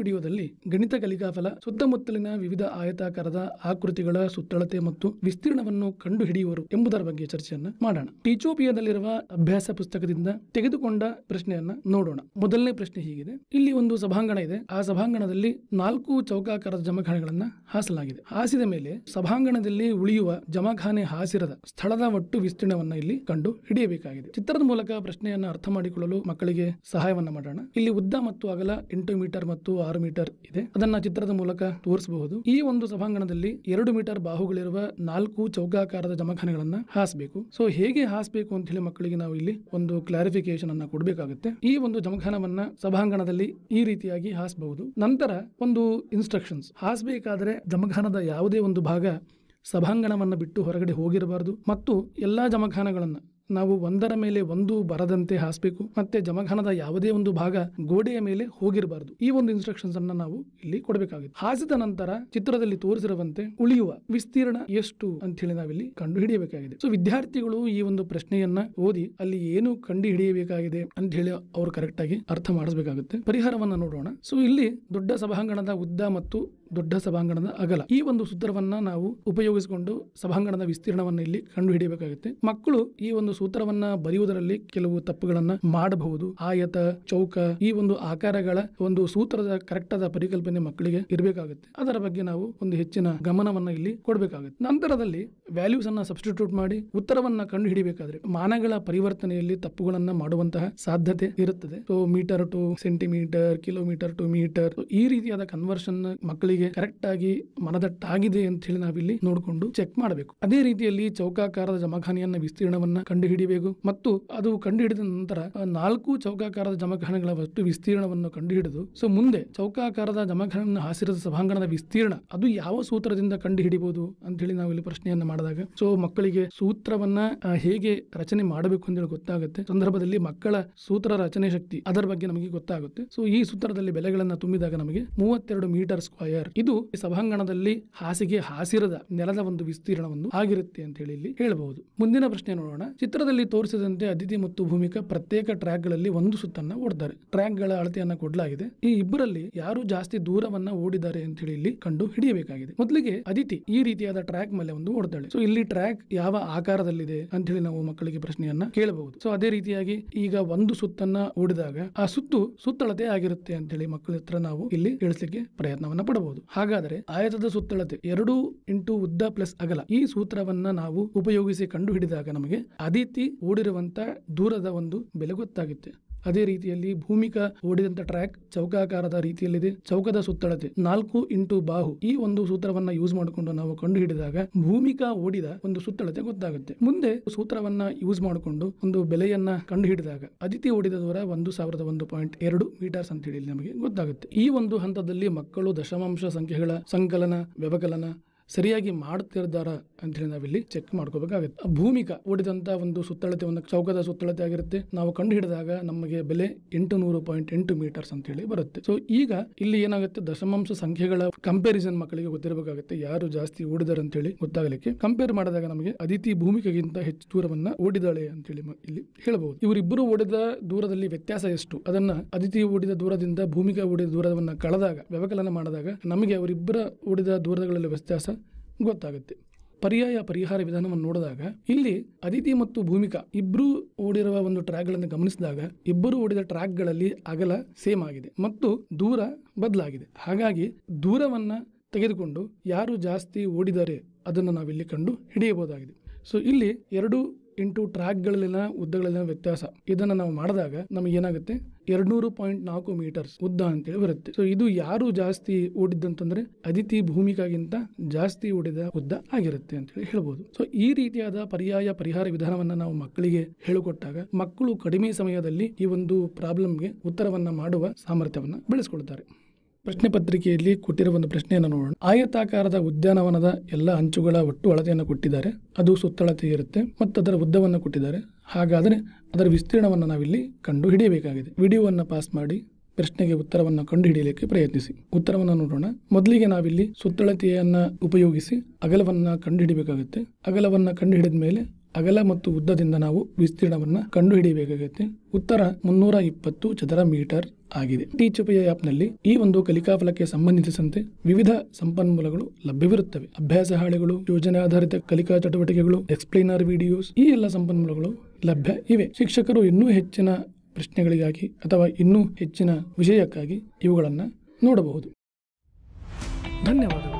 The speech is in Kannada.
ವಿಡಿಯೋದಲ್ಲಿ ಗಣಿತ ಕಲಿಕಾಫಲ ಸುತ್ತಮುತ್ತಲಿನ ವಿವಿಧ ಆಯತಾಕಾರದ ಆಕೃತಿಗಳ ಸುತ್ತಳತೆ ಮತ್ತು ವಿಸ್ತೀರ್ಣವನ್ನು ಕಂಡುಹಿಡಿಯುವರು ಎಂಬುದರ ಬಗ್ಗೆ ಚರ್ಚೆಯನ್ನ ಮಾಡೋಣ ಟೀಚೋಪಿಯಾದಲ್ಲಿರುವ ಅಭ್ಯಾಸ ಪುಸ್ತಕದಿಂದ ತೆಗೆದುಕೊಂಡ ಪ್ರಶ್ನೆಯನ್ನ ನೋಡೋಣ ಮೊದಲನೇ ಪ್ರಶ್ನೆ ಹೀಗಿದೆ ಇಲ್ಲಿ ಒಂದು ಸಭಾಂಗಣ ಇದೆ ಆ ಸಭಾಂಗಣದಲ್ಲಿ ನಾಲ್ಕು ಚೌಕಾಕಾರದ ಜಮಖಾನೆಗಳನ್ನ ಹಾಸಲಾಗಿದೆ ಹಾಸಿದ ಮೇಲೆ ಸಭಾಂಗಣದಲ್ಲಿ ಉಳಿಯುವ ಜಮಖಾನೆ ಹಾಸಿರದ ಸ್ಥಳದ ಒಟ್ಟು ವಿಸ್ತೀರ್ಣವನ್ನ ಇಲ್ಲಿ ಕಂಡು ಹಿಡಿಯಬೇಕಾಗಿದೆ ಚಿತ್ರದ ಮೂಲಕ ಪ್ರಶ್ನೆಯನ್ನ ಅರ್ಥ ಮಾಡಿಕೊಳ್ಳಲು ಮಕ್ಕಳಿಗೆ ಸಹಾಯವನ್ನ ಮಾಡೋಣ ಇಲ್ಲಿ ಉದ್ದ ಮತ್ತು ಅಗಲ ಎಂಟು ಮೀಟರ್ ಮತ್ತು ಆರು ಮೀಟರ್ ಇದೆ ಅದನ್ನ ಚಿತ್ರದ ಮೂಲಕ ತೋರಿಸಬಹುದು ಈ ಒಂದು ಸಭಾಂಗಣದಲ್ಲಿ ಎರಡು ಮೀಟರ್ ಬಾಹುಗಳಿರುವ ನಾಲ್ಕು ಚೌಕಾಕಾರದ ಜಮಖಾನೆಗಳನ್ನ ಹಾಸಬೇಕು ಸೊ ಹೇಗೆ ಹಾಸಬೇಕು ಅಂತ ಹೇಳಿ ಮಕ್ಕಳಿಗೆ ನಾವು ಇಲ್ಲಿ ಒಂದು ಕ್ಲಾರಿಫಿಕೇಶನ್ ಅನ್ನ ಕೊಡಬೇಕಾಗುತ್ತೆ ಈ ಒಂದು ಜಮಖಾನವನ್ನ ಸಭಾಂಗಣದಲ್ಲಿ ಈ ರೀತಿಯಾಗಿ ಹಾಸಬಹುದು ನಂತರ ಒಂದು ಇನ್ಸ್ಟ್ರಕ್ಷನ್ಸ್ ಹಾಸಬೇಕಾದ್ರೆ ಜಮಖಾನದ ಯಾವುದೇ ಒಂದು ಭಾಗ ಸಭಾಂಗಣವನ್ನು ಬಿಟ್ಟು ಹೊರಗಡೆ ಹೋಗಿರಬಾರದು ಮತ್ತು ಎಲ್ಲಾ ಜಮಖಾನಗಳನ್ನ ನಾವು ಒಂದರ ಮೇಲೆ ಒಂದು ಬರದಂತೆ ಹಾಸಬೇಕು ಮತ್ತೆ ಜಮಖಾನದ ಯಾವುದೇ ಒಂದು ಭಾಗ ಗೋಡೆಯ ಮೇಲೆ ಹೋಗಿರಬಾರದು ಈ ಒಂದು ಇನ್ಸ್ಟ್ರಕ್ಷನ್ಸ್ ಅನ್ನ ನಾವು ಇಲ್ಲಿ ಕೊಡಬೇಕಾಗಿದೆ ಹಾಸಿದ ನಂತರ ಚಿತ್ರದಲ್ಲಿ ತೋರಿಸಿರುವಂತೆ ಉಳಿಯುವ ವಿಸ್ತೀರ್ಣ ಎಷ್ಟು ಅಂತ ಹೇಳಿ ನಾವಿಲ್ಲಿ ಕಂಡು ಹಿಡಿಯಬೇಕಾಗಿದೆ ಸೊ ವಿದ್ಯಾರ್ಥಿಗಳು ಈ ಒಂದು ಪ್ರಶ್ನೆಯನ್ನ ಓದಿ ಅಲ್ಲಿ ಏನು ಕಂಡು ಹಿಡಿಯಬೇಕಾಗಿದೆ ಅಂತ ಹೇಳಿ ಅವರು ಕರೆಕ್ಟ್ ಆಗಿ ಅರ್ಥ ಮಾಡಿಸಬೇಕಾಗುತ್ತೆ ಪರಿಹಾರವನ್ನ ನೋಡೋಣ ಸೊ ಇಲ್ಲಿ ದೊಡ್ಡ ಸಭಾಂಗಣದ ಉದ್ದ ಮತ್ತು ದೊಡ್ಡ ಸಭಾಂಗಣದ ಅಗಲ ಈ ಒಂದು ಸೂತ್ರವನ್ನ ನಾವು ಉಪಯೋಗಿಸಿಕೊಂಡು ಸಭಾಂಗಣದ ವಿಸ್ತೀರ್ಣವನ್ನು ಇಲ್ಲಿ ಕಂಡು ಹಿಡಿಯಬೇಕಾಗುತ್ತೆ ಮಕ್ಕಳು ಈ ಒಂದು ಸೂತ್ರವನ್ನ ಬರೆಯುವುದರಲ್ಲಿ ಕೆಲವು ತಪ್ಪುಗಳನ್ನ ಮಾಡಬಹುದು ಆಯತ ಚೌಕ ಈ ಒಂದು ಆಕಾರಗಳ ಒಂದು ಸೂತ್ರದ ಕರೆಕ್ಟ್ ಆದ ಪರಿಕಲ್ಪನೆ ಮಕ್ಕಳಿಗೆ ಇರಬೇಕಾಗುತ್ತೆ ಅದರ ಬಗ್ಗೆ ನಾವು ಒಂದು ಹೆಚ್ಚಿನ ಗಮನವನ್ನ ಇಲ್ಲಿ ಕೊಡಬೇಕಾಗುತ್ತೆ ನಂತರದಲ್ಲಿ ವ್ಯಾಲ್ಯೂಸ್ ಅನ್ನ ಸಬ್ಸ್ಟಿಟ್ಯೂಟ್ ಮಾಡಿ ಉತ್ತರವನ್ನ ಕಂಡು ಹಿಡಿಬೇಕಾದ್ರೆ ಮಾನಗಳ ಪರಿವರ್ತನೆಯಲ್ಲಿ ತಪ್ಪುಗಳನ್ನ ಮಾಡುವಂತಹ ಸಾಧ್ಯತೆ ಇರುತ್ತದೆ so metre to centimetre kilometre to metre ಈ ರೀತಿಯಾದ ಕನ್ವರ್ಷನ್ ಮಕ್ಕಳಿಗೆ ಕರೆಕ್ಟ್ ಆಗಿ ಮನದಟ್ಟಾಗಿದೆ ಅಂತ ಹೇಳಿ ನಾವಿಲ್ಲಿ ನೋಡಿಕೊಂಡು ಚೆಕ್ ಮಾಡಬೇಕು ಅದೇ ರೀತಿಯಲ್ಲಿ ಚೌಕಾಕಾರದ ಜಮಖಾನೆಯನ್ನ ವಿಸ್ತೀರ್ಣವನ್ನ ಕಂಡು ಹಿಡಿಬೇಕು ಮತ್ತು ಅದು ಕಂಡು ಹಿಡಿದ ನಂತರ ಆ ನಾಲ್ಕು ಚೌಕಾಕಾರದ ಜಮಖಾನೆಗಳ ಒಟ್ಟು ವಿಸ್ತೀರ್ಣವನ್ನು ಕಂಡು ಹಿಡಿದು ಸೊ ಮುಂದೆ ಚೌಕಾಕಾರದ ಜಮಖಾನೆಯನ್ನು ಹಾಸಿರದ ಸಭಾಂಗಣದ ವಿಸ್ತೀರ್ಣ ಅದು ಯಾವ ಸೂತ್ರದಿಂದ ಕಂಡು ಹಿಡಿಬಹುದು ಅಂತ ಹೇಳಿ ನಾವು ಇಲ್ಲಿ ಪ್ರಶ್ನೆಯನ್ನ ಮಾಡಿದಾಗ ಸೊ ಮಕ್ಕಳಿಗೆ ಸೂತ್ರವನ್ನ ಆ, ಹೇಗೆ ರಚನೆ ಮಾಡಬೇಕು ಅಂತ ಹೇಳಿ ಗೊತ್ತಾಗುತ್ತೆ ಸಂದರ್ಭದಲ್ಲಿ ಮಕ್ಕಳ ಸೂತ್ರ ರಚನೆ ಶಕ್ತಿ ಅದರ ಬಗ್ಗೆ ನಮಗೆ ಗೊತ್ತಾಗುತ್ತೆ ಸೊ ಈ ಸೂತ್ರದಲ್ಲಿ ಬೆಲೆಗಳನ್ನ ತುಂಬಿದಾಗ ನಮಗೆ ಮೂವತ್ತೆರಡು ಮೀಟರ್ ಸ್ಕ್ವಯರ್ ಇದು ಈ ಸಭಾಂಗಣದಲ್ಲಿ ಹಾಸಿಗೆ ಹಾಸಿರದ ನೆಲದ ಒಂದು ವಿಸ್ತೀರ್ಣವನ್ನು ಆಗಿರುತ್ತೆ ಅಂತ ಹೇಳಿ ಇಲ್ಲಿ ಹೇಳಬಹುದು ಮುಂದಿನ ಪ್ರಶ್ನೆ ನೋಡೋಣ ಚಿತ್ರದಲ್ಲಿ ತೋರಿಸಿದಂತೆ ಅದಿತಿ ಮತ್ತು ಭೂಮಿಕಾ ಪ್ರತ್ಯೇಕ ಟ್ರ್ಯಾಕ್ ಗಳಲ್ಲಿ ಒಂದು ಸುತ್ತನ್ನ ಓಡ್ತಾರೆ ಟ್ರ್ಯಾಕ್ ಗಳ ಅಳತೆಯನ್ನ ಕೊಡಲಾಗಿದೆ ಈ ಇಬ್ಬರಲ್ಲಿ ಯಾರು ಜಾಸ್ತಿ ದೂರವನ್ನ ಓಡಿದ್ದಾರೆ ಅಂತ ಹೇಳಿ ಇಲ್ಲಿ ಕಂಡು ಹಿಡಿಯಬೇಕಾಗಿದೆ ಮೊದಲಿಗೆ ಅದಿತಿ ಈ ರೀತಿಯಾದ ಟ್ರ್ಯಾಕ್ ಮೇಲೆ ಒಂದು ಓಡ್ತಾಳೆ ಸೊ ಇಲ್ಲಿ ಟ್ರ್ಯಾಕ್ ಯಾವ ಆಕಾರದಲ್ಲಿದೆ ಅಂತ ಹೇಳಿ ನಾವು ಮಕ್ಕಳಿಗೆ ಪ್ರಶ್ನೆಯನ್ನ ಕೇಳಬಹುದು ಸೊ ಅದೇ ರೀತಿಯಾಗಿ ಈಗ ಒಂದು ಸುತ್ತನ್ನ ಓಡಿದಾಗ ಆ ಸುತ್ತು ಸುತ್ತಳತೆ ಆಗಿರುತ್ತೆ ಅಂತ ಹೇಳಿ ಮಕ್ಕಳ ಹತ್ರ ನಾವು ಇಲ್ಲಿ ತಿಳಿಸಲಿಕ್ಕೆ ಪ್ರಯತ್ನವನ್ನ ಪಡಬಹುದು ಹಾಗಾದರೆ ಆಯತದ ಸುತ್ತಳತೆ ಎರಡು ಇಂಟು ಉದ್ದ ಪ್ಲಸ್ ಅಗಲ ಈ ಸೂತ್ರವನ್ನ ನಾವು ಉಪಯೋಗಿಸಿ ಕಂಡು ಹಿಡಿದಾಗ ನಮಗೆ ಅದಿತಿ ಓಡಿರುವಂತ ದೂರದ ಒಂದು ಬೆಲೆ ಗೊತ್ತಾಗುತ್ತೆ ಅದೇ ರೀತಿಯಲ್ಲಿ ಭೂಮಿಕಾ ಓಡಿದಂತ ಟ್ರ್ಯಾಕ್ ಚೌಕಾಕಾರದ ರೀತಿಯಲ್ಲಿದೆ ಚೌಕದ ಸುತ್ತಳತೆ ನಾಲ್ಕು ಇಂಟು ಬಾಹು ಈ ಒಂದು ಸೂತ್ರವನ್ನ ಯೂಸ್ ಮಾಡಿಕೊಂಡು ನಾವು ಕಂಡು ಹಿಡಿದಾಗ ಭೂಮಿಕಾ ಓಡಿದ ಒಂದು ಸುತ್ತಳತೆ ಗೊತ್ತಾಗುತ್ತೆ ಮುಂದೆ ಸೂತ್ರವನ್ನ ಯೂಸ್ ಮಾಡಿಕೊಂಡು ಒಂದು ಬೆಲೆಯನ್ನ ಕಂಡು ಹಿಡಿದಾಗ ಅದಿತಿ ಓಡಿದ ದೂರ ಒಂದು ಸಾವಿರದ ಒಂದು ಪಾಯಿಂಟ್ ಎರಡು ಮೀಟರ್ಸ್ ಅಂತ ಹೇಳಿ ನಮಗೆ ಗೊತ್ತಾಗುತ್ತೆ ಈ ಒಂದು ಹಂತದಲ್ಲಿ ಮಕ್ಕಳು ದಶಮಾಂಶ ಸಂಖ್ಯೆಗಳ ಸಂಕಲನ ವ್ಯವಕಲನ ಸರಿಯಾಗಿ ಮಾಡ್ತಿದ್ದಾರ ಅಂತ ಹೇಳಿ ನಾವಿಲ್ಲಿ ಚೆಕ್ ಮಾಡ್ಕೋಬೇಕಾಗುತ್ತೆ ಭೂಮಿಕಾ ಓಡಿದಂತ ಒಂದು ಸುತ್ತಳತೆ ಒಂದು ಚೌಕದ ಸುತ್ತಳತೆ ಆಗಿರುತ್ತೆ ನಾವು ಕಂಡು ಹಿಡಿದಾಗ ನಮಗೆ ಬೆಲೆ ಎಂಟು ನೂರು ಪಾಯಿಂಟ್ ಎಂಟು ಮೀಟರ್ಸ್ ಅಂತ ಹೇಳಿ ಬರುತ್ತೆ ಸೊ ಈಗ ಇಲ್ಲಿ ಏನಾಗುತ್ತೆ ದಶಮಾಂಶ ಸಂಖ್ಯೆಗಳ ಕಂಪ್ಯಾರಿಸನ್ ಮಕ್ಕಳಿಗೆ ಗೊತ್ತಿರಬೇಕಾಗುತ್ತೆ ಯಾರು ಜಾಸ್ತಿ ಓಡಿದಾರೆ ಅಂತ ಹೇಳಿ ಗೊತ್ತಾಗಲಿಕ್ಕೆ ಕಂಪೇರ್ ಮಾಡಿದಾಗ ನಮಗೆ ಅದಿತಿ ಭೂಮಿಕೆಗಿಂತ ಹೆಚ್ಚು ದೂರವನ್ನ ಓಡಿದಾಳೆ ಅಂತ ಹೇಳಿ ಮ- ಇಲ್ಲಿ ಹೇಳಬಹುದು ಇವರಿಬ್ಬರು ಓಡಿದ ದೂರದಲ್ಲಿ ವ್ಯತ್ಯಾಸ ಎಷ್ಟು ಅದನ್ನ ಅದಿತಿ ಓಡಿದ ದೂರದಿಂದ ಭೂಮಿಕಾ ಓಡಿದ ದೂರವನ್ನ ಕಳೆದಾಗ ವ್ಯವಕಲನ ಮಾಡಿದಾಗ ನಮಗೆ ಅವರಿಬ್ಬರ ಓಡಿದ ದೂರಗಳಲ್ಲಿ ವ್ಯತ್ಯಾಸ ಗೊತ್ತಾಗುತ್ತೆ ಪರ್ಯಾಯ ಪರಿಹಾರ ವಿಧಾನವನ್ನು ನೋಡಿದಾಗ ಇಲ್ಲಿ ಅದಿತಿ ಮತ್ತು ಭೂಮಿಕಾ ಇಬ್ಬರು ಓಡಿರುವ ಒಂದು ಟ್ರ್ಯಾಕ್ಗಳನ್ನು ಗಮನಿಸಿದಾಗ ಇಬ್ಬರು ಓಡಿದ ಟ್ರ್ಯಾಕ್ಗಳಲ್ಲಿ ಅಗಲ ಸೇಮ್ ಆಗಿದೆ ಮತ್ತು ದೂರ ಬದಲಾಗಿದೆ ಹಾಗಾಗಿ ದೂರವನ್ನ ತೆಗೆದುಕೊಂಡು ಯಾರು ಜಾಸ್ತಿ ಓಡಿದ್ದಾರೆ ಅದನ್ನು ನಾವಿಲ್ಲಿ ಕಂಡು ಹಿಡಿಯಬಹುದಾಗಿದೆ ಸೊ ಇಲ್ಲಿ ಎರಡು ಇಂಟು ಟ್ರ್ಯಾಕ್ಗಳಲ್ಲಿನ ಉದ್ದಗಳಲ್ಲಿನ ವ್ಯತ್ಯಾಸ ಇದನ್ನು ನಾವು ಮಾಡಿದಾಗ ನಮಗೆ ಏನಾಗುತ್ತೆ ಎರಡ್ನೂರು ಪಾಯಿಂಟ್ ನಾಲ್ಕು ಮೀಟರ್ಸ್ ಉದ್ದ ಅಂತೇಳಿ ಬರುತ್ತೆ ಸೊ ಇದು ಯಾರು ಜಾಸ್ತಿ ಓಡಿದ್ದಂತಂದ್ರೆ ಅದಿತಿ ಭೂಮಿಕಾಗಿಂತ ಜಾಸ್ತಿ ಓಡಿದ ಉದ್ದ ಆಗಿರುತ್ತೆ ಅಂತೇಳಿ ಹೇಳ್ಬೋದು ಸೊ ಈ ರೀತಿಯಾದ ಪರ್ಯಾಯ ಪರಿಹಾರ ವಿಧಾನವನ್ನ ನಾವು ಮಕ್ಕಳಿಗೆ ಹೇಳಿಕೊಟ್ಟಾಗ ಮಕ್ಕಳು ಕಡಿಮೆ ಸಮಯದಲ್ಲಿ ಈ ಒಂದು ಪ್ರಾಬ್ಲಮ್ಗೆ ಉತ್ತರವನ್ನ ಮಾಡುವ ಸಾಮರ್ಥ್ಯವನ್ನ ಬೆಳೆಸ್ಕೊಳ್ತಾರೆ ಪ್ರಶ್ನೆ ಪತ್ರಿಕೆಯಲ್ಲಿ ಕೊಟ್ಟಿರುವ ಒಂದು ಪ್ರಶ್ನೆಯನ್ನು ನೋಡೋಣ ಆಯತಾಕಾರದ ಉದ್ಯಾನವನದ ಎಲ್ಲ ಅಂಚುಗಳ ಒಟ್ಟು ಅಳತೆಯನ್ನು ಕೊಟ್ಟಿದ್ದಾರೆ ಅದು ಸುತ್ತಳತೆ ಇರುತ್ತೆ ಮತ್ತು ಅದರ ಉದ್ದವನ್ನು ಕೊಟ್ಟಿದ್ದಾರೆ ಹಾಗಾದರೆ ಅದರ ವಿಸ್ತೀರ್ಣವನ್ನು ನಾವಿಲ್ಲಿ ಕಂಡು ಹಿಡಿಯಬೇಕಾಗಿದೆ ವಿಡಿಯೋವನ್ನು ಪಾಸ್ ಮಾಡಿ ಪ್ರಶ್ನೆಗೆ ಉತ್ತರವನ್ನು ಕಂಡುಹಿಡಿಯಲಿಕ್ಕೆ ಪ್ರಯತ್ನಿಸಿ ಉತ್ತರವನ್ನು ನೋಡೋಣ ಮೊದಲಿಗೆ ನಾವಿಲ್ಲಿ ಸುತ್ತಳತೆಯನ್ನ ಉಪಯೋಗಿಸಿ ಅಗಲವನ್ನ ಕಂಡುಹಿಡಿಯಬೇಕಾಗುತ್ತೆ ಅಗಲವನ್ನ ಕಂಡುಹಿಡಿದ ಮೇಲೆ ಅಗಲ ಮತ್ತು ಉದ್ದದಿಂದ ನಾವು ವಿಸ್ತೀರ್ಣವನ್ನ ಕಂಡುಹಿಡಿಯಬೇಕಾಗುತ್ತೆ ಉತ್ತರ ಮುನ್ನೂರ ಇಪ್ಪತ್ತು ಚದರ ಮೀಟರ್ ಆಗಿದೆ ಟೀಚುಪಿಯ ಆ್ಯಪ್ನಲ್ಲಿ ಈ ಒಂದು ಕಲಿಕಾ ಫಲಕ್ಕೆ ಸಂಬಂಧಿಸಿದಂತೆ ವಿವಿಧ ಸಂಪನ್ಮೂಲಗಳು ಲಭ್ಯವಿರುತ್ತವೆ ಅಭ್ಯಾಸ ಹಾಳೆಗಳು ಯೋಜನೆ ಆಧಾರಿತ ಕಲಿಕಾ ಚಟುವಟಿಕೆಗಳು ಎಕ್ಸ್ಪ್ಲೈನರ್ ವಿಡಿಯೋಸ್ ಈ ಎಲ್ಲ ಸಂಪನ್ಮೂಲಗಳು ಲಭ್ಯ ಇವೆ ಶಿಕ್ಷಕರು ಇನ್ನೂ ಹೆಚ್ಚಿನ ಪ್ರಶ್ನೆಗಳಿಗಾಗಿ ಅಥವಾ ಇನ್ನೂ ಹೆಚ್ಚಿನ ವಿಷಯಕ್ಕಾಗಿ ಇವುಗಳನ್ನು ನೋಡಬಹುದು ಧನ್ಯವಾದಗಳು